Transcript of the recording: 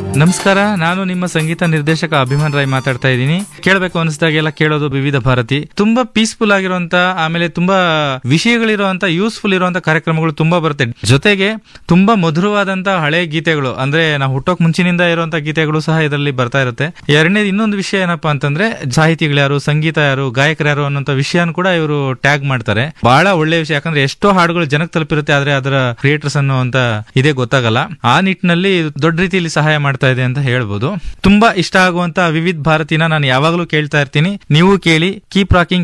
ನಮಸ್ಕಾರ ನಾನು ನಿಮ್ಮ ಸಂಗೀತ ನಿರ್ದೇಶಕ ಅಭಿಮಾನ್ ರಾಯ್ ಮಾತಾಡ್ತಾ ಇದ್ದೀನಿ ಕೇಳಬೇಕು ಅನಿಸಿದಾಗೆಲ್ಲ ಕೇಳೋದು ವಿವಿಧ ಭಾರತಿ ತುಂಬಾ ಪೀಸ್ಫುಲ್ ಆಗಿರುವಂತ ಆಮೇಲೆ ತುಂಬಾ ವಿಷಯಗಳಿರುವಂತ ಯೂಸ್ಫುಲ್ ಇರುವಂತ ಕಾರ್ಯಕ್ರಮಗಳು ತುಂಬಾ ಬರುತ್ತೆ ಜೊತೆಗೆ ತುಂಬಾ ಮಧುರವಾದಂತ ಹಳೆ ಗೀತೆಗಳು ಅಂದ್ರೆ ನಾವು ಹುಟ್ಟೋಕ್ ಮುಂಚಿನಿಂದ ಇರುವಂತ ಗೀತೆಗಳು ಸಹ ಇದರಲ್ಲಿ ಬರ್ತಾ ಇರುತ್ತೆ ಎರಡನೇದು ಇನ್ನೊಂದು ವಿಷಯ ಏನಪ್ಪಾ ಅಂತಂದ್ರೆ ಸಾಹಿತಿಗಳು ಯಾರು ಸಂಗೀತ ಯಾರು ಗಾಯಕರು ಯಾರು ಅನ್ನೋಂಥ ವಿಷಯನ ಕೂಡ ಇವರು ಟ್ಯಾಗ್ ಮಾಡ್ತಾರೆ ಬಹಳ ಒಳ್ಳೆ ವಿಷಯ ಯಾಕಂದ್ರೆ ಎಷ್ಟೋ ಹಾಡುಗಳು ಜನಕ್ಕೆ ತಲುಪಿರುತ್ತೆ ಆದ್ರೆ ಅದರ ಕ್ರಿಯೇಟರ್ಸ್ ಅನ್ನುವಂತ ಇದೇ ಗೊತ್ತಾಗಲ್ಲ ಆ ನಿಟ್ಟಿನಲ್ಲಿ ಇದು ದೊಡ್ಡ ರೀತಿಯಲ್ಲಿ ಸಹಾಯ ಮಾಡ್ತಾ ಇದೆ ಅಂತ ಹೇಳ್ಬೋದು ತುಂಬಾ ಇಷ್ಟ ಆಗುವಂತ ವಿವಿಧ ಭಾರತಿನ ನಾನು ಯಾವಾಗಲೂ ಕೇಳ್ತಾ ಇರ್ತೀನಿ ನೀವು ಕೇಳಿ ಕೀಪ್ ರಾಕಿಂಗ್